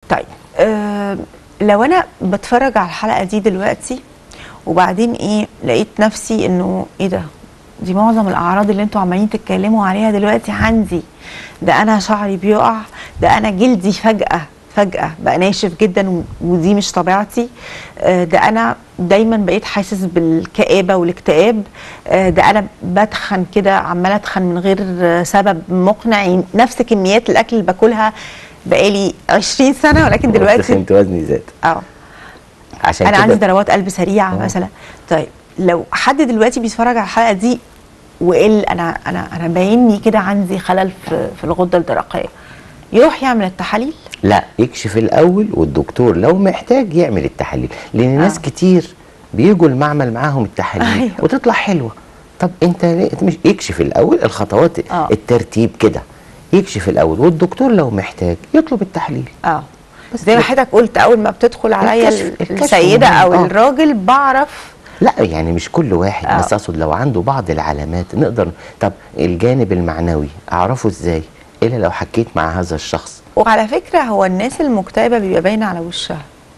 طيب آه لو انا بتفرج على الحلقه دي دلوقتي وبعدين ايه لقيت نفسي انه ايه ده دي معظم الاعراض اللي انتوا عمالين تتكلموا عليها دلوقتي عندي ده انا شعري بيقع ده انا جلدي فجاه فجاه بقى ناشف جدا و- ودي مش طبيعتي آه، ده انا دايما بقيت حاسس بالكآبه والاكتئاب آه، ده انا بتخن كده عماله اتخن من غير آه، سبب مقنع يعني نفس كميات الاكل اللي باكلها بقالي 20 سنه ولكن دلوقتي تخنت وزني زاد اه عشان انا كده عندي ضربات قلب سريعه آه. مثلا طيب لو حد دلوقتي بيتفرج على الحلقه دي وقال انا انا انا باينني كده عندي خلل في في الغده الدرقيه يروح يعمل التحاليل لا يكشف الاول والدكتور لو محتاج يعمل التحاليل لان ناس آه. كتير بيجوا المعمل معاهم التحاليل أيوة. وتطلع حلوه طب انت ليه مش يكشف الاول الخطوات آه. الترتيب كده يكشف الاول والدكتور لو محتاج يطلب التحليل اه بس زي ما كده. حضرتك قلت اول ما بتدخل عليا الكشف- الكشف السيده او مهم. آه. الراجل بعرف لا يعني مش كل واحد آه. بس اقصد لو عنده بعض العلامات نقدر طب الجانب المعنوي اعرفه ازاي الا لو حكيت مع هذا الشخص وعلى فكره هو الناس المكتئبه بيبقى باين على وشها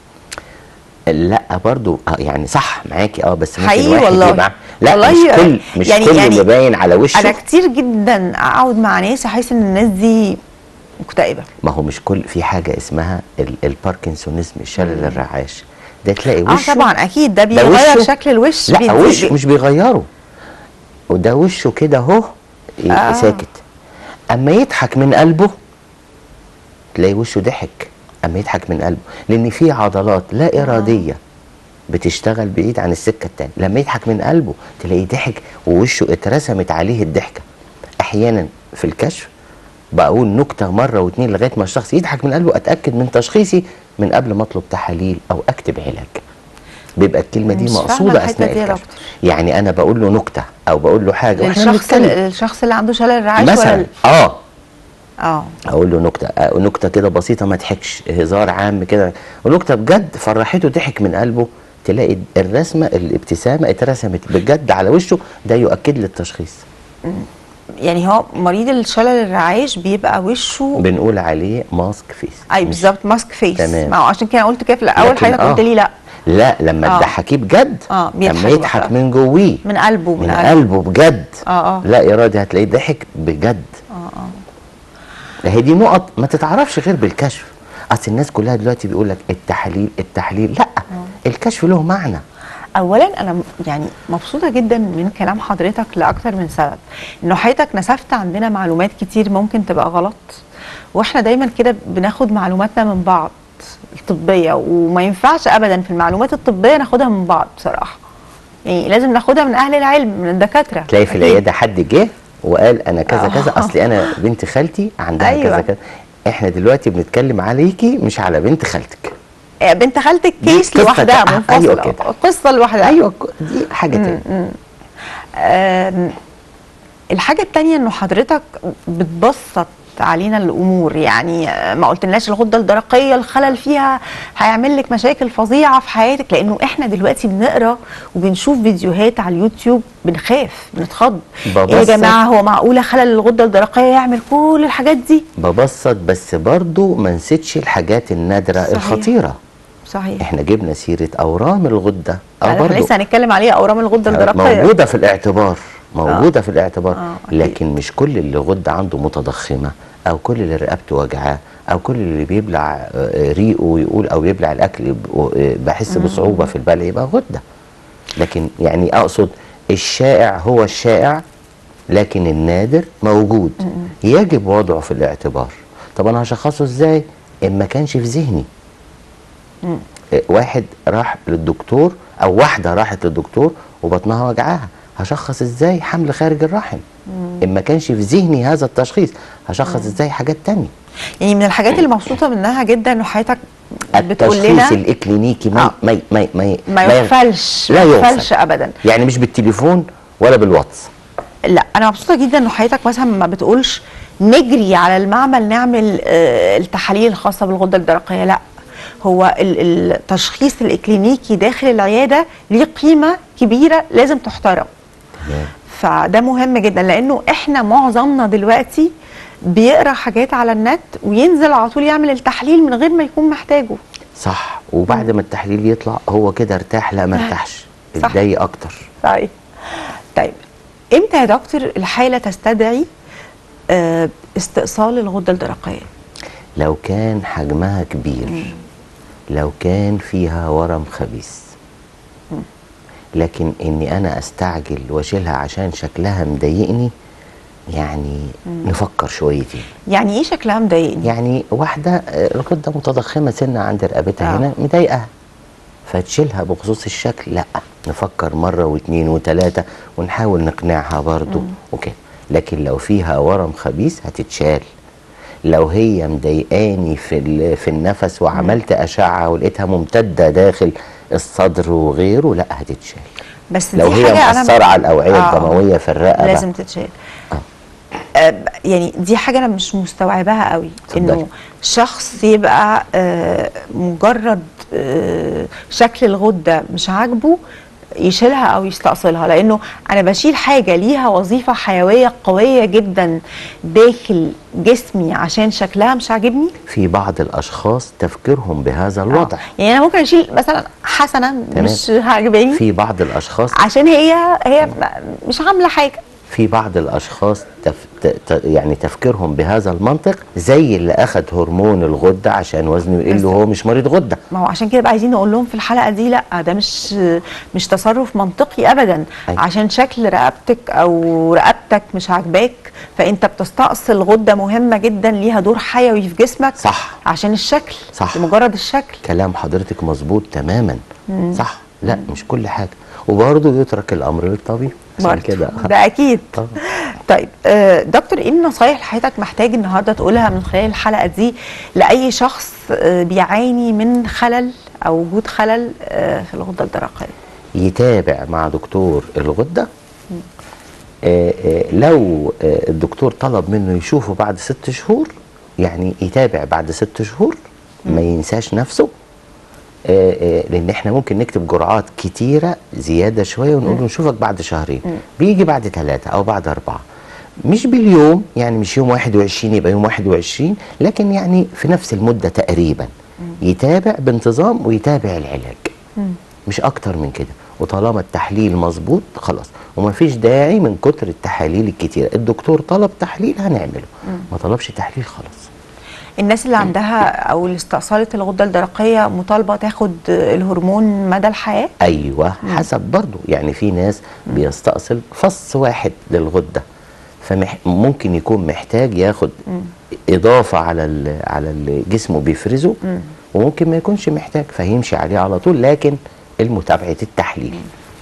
لا برضو آه يعني صح معاكي اه بس ممكن حقيقي واحد والله. يبقى لا والله مش كل مش يعني- كل يعني اللي باين على وشه انا كتير جدا اقعد مع ناس احس ان الناس دي مكتئبه ما هو مش كل في حاجه اسمها ال- الباركنسونيزم الشلل الرعاش ده تلاقي اه وشه طبعا اكيد ده ده بيغير وشه- شكل الوش لا بيدي- وشه بي- مش بيغيره وده وشه كده اهو ي- آه. ساكت اما يضحك من قلبه تلاقي وشه ضحك اما يضحك من قلبه لان في عضلات لا اراديه بتشتغل بعيد عن السكه التانية لما يضحك من قلبه تلاقيه ضحك ووشه اترسمت عليه الضحكه احيانا في الكشف بقول نكته مره واتنين لغايه ما الشخص يضحك من قلبه اتاكد من تشخيصي من قبل ما اطلب تحاليل او اكتب علاج بيبقى الكلمه دي مش فاهمة مقصوده الحتة اثناء دي يا الكشف دكتور. يعني انا بقول له نكته او بقول له حاجه واحنا الشخص بنتكلم. الشخص اللي عنده شلل رعاش مثلا ولا اه اه اقول له نكته آه، نكته كده بسيطه ما ضحكش هزار عام كده ونكته بجد فرحته ضحك من قلبه تلاقي الرسمه الابتسامه اترسمت بجد على وشه ده يؤكد لي التشخيص يعني هو مريض الشلل الرعاش بيبقى وشه بنقول عليه ماسك فيس اي مش- بالظبط ماسك فيس تمام. ما هو عشان كده قلت كده في الاول لكن حضرتك آه. قلت لي لا لا لما آه. تضحكيه بجد آه، بيضحك لما يضحك بقى. من جويه من قلبه من, من قلبه قلبه بجد اه اه لا ارادي هتلاقيه ضحك بجد اه اه لا هي دي نقط ما تتعرفش غير بالكشف اصل الناس كلها دلوقتي بيقول لك التحاليل التحليل لا الكشف له معنى اولا انا م- يعني مبسوطه جدا من كلام حضرتك لاكتر من سبب انه حضرتك نسفت عندنا معلومات كتير ممكن تبقى غلط واحنا دايما كده بناخد معلوماتنا من بعض الطبيه وما ينفعش ابدا في المعلومات الطبيه ناخدها من بعض بصراحه يعني لازم ناخدها من اهل العلم من الدكاتره تلاقي في أكيد. العياده حد جه وقال انا كذا آه. كذا اصلي انا بنت خالتي عندها أيوة. كذا كذا احنا دلوقتي بنتكلم عليكي مش على بنت خالتك آه، بنت خالتك دي كيس قصة لوحدها تق- منفصله أيوة كده. قصه لوحدها ايوه ك- دي حاجه تانية آم، الحاجة التانية انه حضرتك بتبسط علينا الامور يعني آه، ما قلتلناش الغده الدرقيه الخلل فيها هيعمل لك مشاكل فظيعه في حياتك لانه احنا دلوقتي بنقرا وبنشوف فيديوهات على اليوتيوب بنخاف بنتخض ايه يا ببسط. جماعه هو معقوله خلل الغده الدرقيه يعمل كل الحاجات دي ببسط بس برضو ما نسيتش الحاجات النادره صحيح. الخطيره صحيح احنا جبنا سيره اورام الغده اه احنا برضو لسه هنتكلم عليها اورام الغده الدرقيه موجوده في الاعتبار موجوده في الاعتبار آه، أكيد. لكن مش كل اللي غده عنده متضخمه او كل اللي رقبته وجعاه او كل اللي بيبلع آه، ريقه ويقول او بيبلع الاكل يب- آه، بحس بصعوبه في البلع يبقى غده لكن يعني اقصد الشائع هو الشائع لكن النادر موجود يجب وضعه في الاعتبار طب انا هشخصه ازاي ان ما كانش في ذهني آه، واحد راح للدكتور او واحده راحت للدكتور وبطنها وجعاها هشخص ازاي حمل خارج الرحم ان ما كانش في ذهني هذا التشخيص هشخص ازاي حاجات تانية يعني من الحاجات اللي مبسوطه منها جدا انه حضرتك بتقول التشخيص لنا الاكلينيكي ما آه. ما ما ما, ما يغفلش لا ما يغفل. يغفلش ابدا يعني مش بالتليفون ولا بالواتس لا انا مبسوطه جدا انه حضرتك مثلا ما بتقولش نجري على المعمل نعمل آه، التحاليل الخاصه بالغده الدرقيه لا هو ال- التشخيص الاكلينيكي داخل العياده ليه قيمه كبيره لازم تحترم تمام فده مهم جدا لانه احنا معظمنا دلوقتي بيقرا حاجات على النت وينزل على طول يعمل التحليل من غير ما يكون محتاجه صح وبعد ما التحليل يطلع هو كده ارتاح لا ما ارتاحش صح. اتضايق اكتر طيب طيب امتى يا دكتور الحاله تستدعي آه، استئصال الغده الدرقيه لو كان حجمها كبير لو كان فيها ورم خبيث لكن اني انا استعجل واشيلها عشان شكلها مضايقني يعني نفكر شويتين يعني ايه شكلها مضايقني يعني واحده آه، الغده متضخمه سنه عند رقبتها آه. هنا مضايقها فتشيلها بخصوص الشكل لا نفكر مره واثنين وثلاثه ونحاول نقنعها برضو وكده لكن لو فيها ورم خبيث هتتشال لو هي مضايقاني في ال- في النفس وعملت اشعه ولقيتها ممتده داخل الصدر وغيره لا هتتشال بس لو دي هي حاجة أنا- مأثرة على الأوعية آه، الدموية في الرقبة لازم تتشال آه، يعني دي حاجه انا مش مستوعباها قوي اتفضلي. انه شخص يبقى آه، مجرد آه، شكل الغده مش عاجبه يشيلها او يستأصلها لانه انا بشيل حاجه ليها وظيفه حيويه قويه جدا داخل جسمي عشان شكلها مش عاجبني في بعض الأشخاص تفكيرهم بهذا الوضع آه. يعني انا ممكن اشيل مثلا حسنه تمام. مش عاجباني في بعض الأشخاص عشان هي هي مش عامله حاجه في بعض الاشخاص تف... ت... ت... يعني تفكيرهم بهذا المنطق زي اللي اخذ هرمون الغده عشان وزنه يقل وهو مش مريض غده ما هو عشان كده بقى عايزين نقول لهم في الحلقه دي لا ده مش مش تصرف منطقي ابدا أيوة. عشان شكل رقبتك او رقبتك مش عاجباك فانت بتستأصل غده مهمه جدا ليها دور حيوي في جسمك صح. عشان الشكل صح. لمجرد الشكل كلام حضرتك مظبوط تماما صح لا مش كل حاجه وبرضه يترك الامر للطبيب عشان برضه. كده ده اكيد طبعا. طيب آه، دكتور ايه النصايح اللي حضرتك محتاج النهارده تقولها من خلال الحلقه دي لاي شخص آه، بيعاني من خلل او وجود خلل آه، في الغده الدرقيه يتابع مع دكتور الغده آه آه لو آه الدكتور طلب منه يشوفه بعد ست شهور يعني يتابع بعد ست شهور ما ينساش نفسه آه آه لان احنا ممكن نكتب جرعات كتيره زياده شويه ونقول له نشوفك بعد شهرين بيجي بعد ثلاثه او بعد اربعه مش باليوم يعني مش يوم 21 يبقى يوم 21 لكن يعني في نفس المده تقريبا يتابع بانتظام ويتابع العلاج مش اكتر من كده وطالما التحليل مظبوط خلاص ومفيش داعي من كتر التحاليل الكتيره الدكتور طلب تحليل هنعمله ما طلبش تحليل خلاص الناس اللي عندها او اللي استأصلت الغده الدرقيه مطالبه تاخد الهرمون مدى الحياه ايوه حسب برضو يعني في ناس بيستأصل فص واحد للغده فممكن يكون محتاج ياخد اضافه على ال- على اللي جسمه بيفرزه وممكن ما يكونش محتاج فيمشي عليه على طول لكن المتابعه التحليل